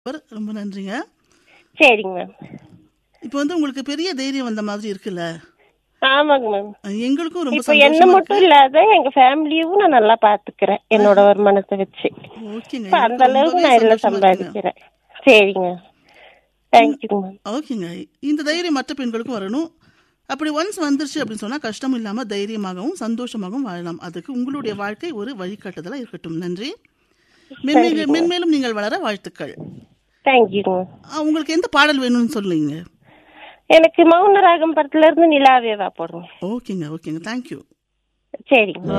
Super. ரொம்ப நன்றிங்க சரிங்க மேம் இப்போ வந்து உங்களுக்கு பெரிய தைரியம் வந்த மாதிரி இருக்குல்ல ஆமாங்க மேம் எங்களுக்கும் ரொம்ப இப்ப என்ன சந்தோஷமா மட்டும் இருக்கு இல்லாத எங்க ஃபேமிலியும் நான் நல்லா பாத்துக்கிறேன் என்னோட வருமானத்தை வச்சு ஓகேங்க இப்ப அந்த எனக்கு அளவுக்கு ரொம்பவே நான் எல்லாம் சந்தோஷமா இருக்குங்க. சம்பாதிக்கிறேன் சரிங்க தேங்க்யூ மேம் ஓகேங்க இந்த தைரியம் மற்ற பெண்களுக்கும் வரணும் அப்படி ஒன்ஸ் வந்துருச்சு அப்படின்னு சொன்னா கஷ்டம் இல்லாம தைரியமாகவும் சந்தோஷமாகவும் வாழலாம் அதுக்கு உங்களுடைய வாழ்க்கை ஒரு வழிகாட்டுதலா இருக்கட்டும் நன்றி மென்மே- மென்மேலும் நீங்கள் வளர வாழ்த்துக்கள் தேங்க்யூங்க ஆ, உங்களுக்கு எந்த பாடல் வேணும்னு சொல்லுங்க எனக்கு மௌன ராகம் படத்துல இருந்து நிலாவேவா போடுங்க ஓகேங்க ஓகேங்க தேங்க்யூ சரிங்க